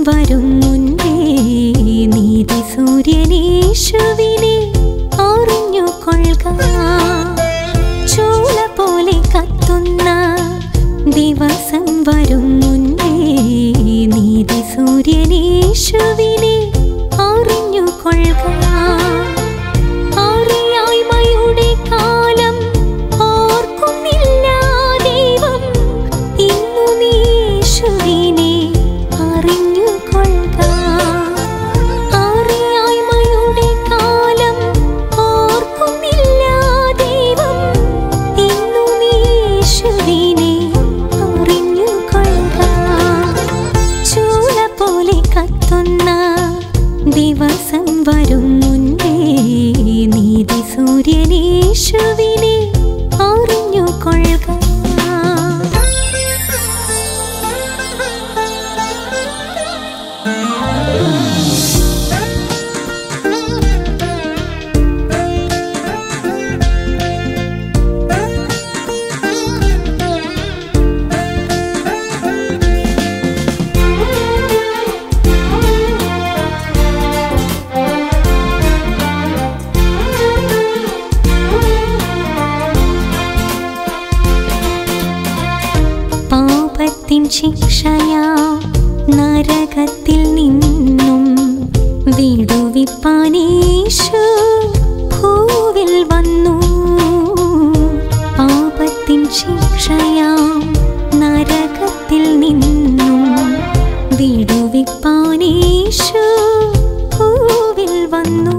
വരും മുൻപേ നീതി സൂര്യനേശുവിനെ അറിഞ്ഞു കൊള്ളുക ചൂല പോലെ കത്തുന്ന ദിവസം വരും മുൻപേ നീതി സൂര്യനേശുവിനെ അറിഞ്ഞു കൊള്ളുക അറിയായ്മയുടെ കാലം ഓർക്കുന്നില്ല ദൈവം ഇന്നു നീ യേശുവിനെ അറിഞ്ഞു കൊള്ളുക അറിയായ്മയുടെ കാലം ഓർക്കുന്നില്ല ദൈവം ഇന്നു നീ യേശുവിനെ അറിഞ്ഞു കൊള്ളുക ചൂല പോലെ കത്തുന്ന ദിവസം വരും മുൻപേ നീതി സൂര്യനേശുവിനെ അറിഞ്ഞു കൊള്ളുക പാപത്തിൻ ശിക്ഷയാ നരകത്തിൽ നിന്നും വിടുവിപ്പാനീശു ഭൂവിൽ വന്നു പാപത്തിൻ ശിക്ഷയാ നരകത്തിൽ നിന്നും വിടുവിപ്പാനീശു ഭൂവിൽ വന്നു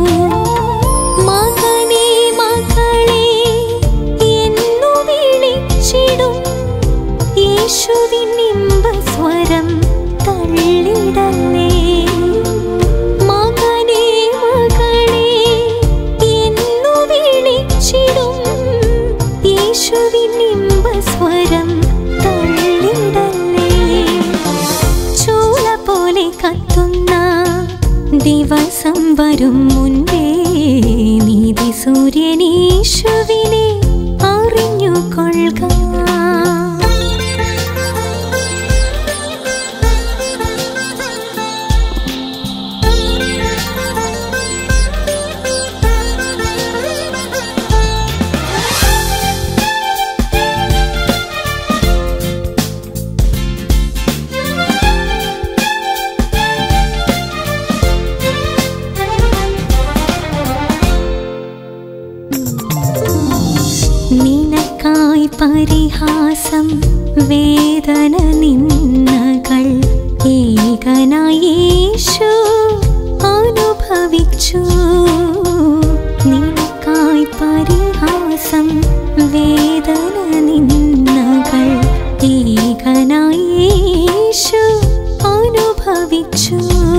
മകനേ മകളെ എന്നു വിളിച്ചിടും യേശുവിൻ ഇമ്പസ്വരം തള്ളിടല്ലേ മകനേ മകളെ എന്നു വിളിച്ചിടും യേശുവിൻ ഇമ്പസ്വരം തള്ളിടല്ലേ ചൂള പോലെ കത്തുന്ന ദിവസം വരും മുൻപേ നീതി സൂര്യനീശുവിനെ അറിഞ്ഞു കൊള്ളുക നിനക്കായി പരിഹാസം വേദന നിന്നകൾ ഏകനായി യേശു അനുഭവിച്ചു നിനക്കായി പരിഹാസം വേദന നിന്നകൾ ഏകനായി യേശു അനുഭവിച്ചു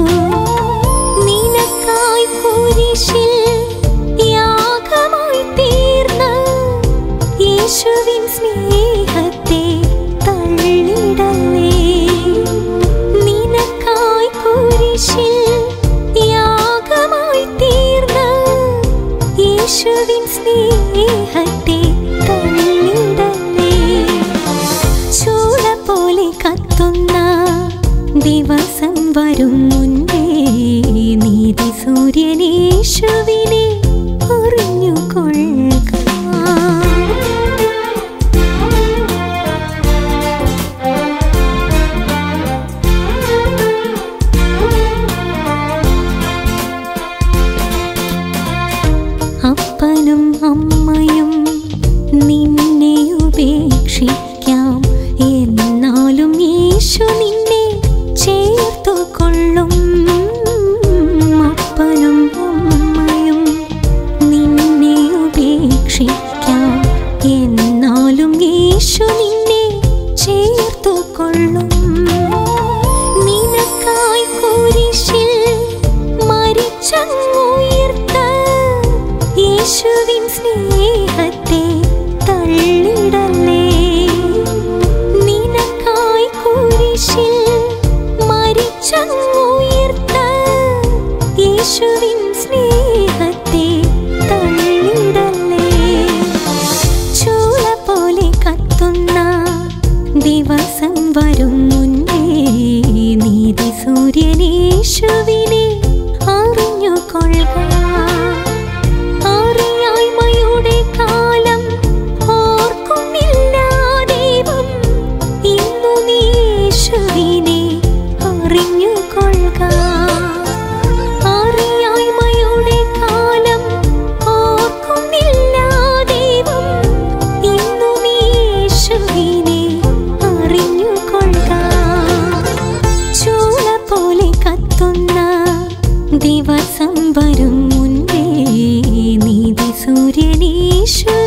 നിനക്കായി കുരിശിൽ യാഗമായി തീർന്ന യേശുവിൻ സ്നേഹത്തെ തള്ളിടല്ലേ നിനക്കായി കുരിശിൽ യാഗമായി തീർന്ന യേശുവിൻ സ്നേഹത്തെ തള്ളിടല്ലേ ചൂള പോലെ കത്തുന്ന ദിവസം വരും മുൻപേ നീതി സൂര്യനേശുവിനെ അറിഞ്ഞു കൊള്ളുക അപ്പനും അമ്മയും നിന്നെ ഉപേക്ഷിക്കാം എന്നാലും യേശു നിന്നെ ചേർത്തു കൊള്ളും അപ്പനും അമ്മയും നിന്നെ ഉപേക്ഷിക്കാം എന്നാലും യേശു നിന്നെ ചേർത്തു കൊള്ളും നിനക്കായി കുരിശിൽ മരിച്ചങ്ങുയർത്ത യേശുവിൻ സ്നേഹത്തെ തള്ളിടല്ലേ നിനക്കായി കുരിശിൽ മരിച്ചങ്ങുയർത്ത യേശുവിൻ സ്നേഹത്തെ തള്ളിടല്ലേ ചൂള പോലെ കത്തുന്ന ദിവസം വരും സൂര്യനീശു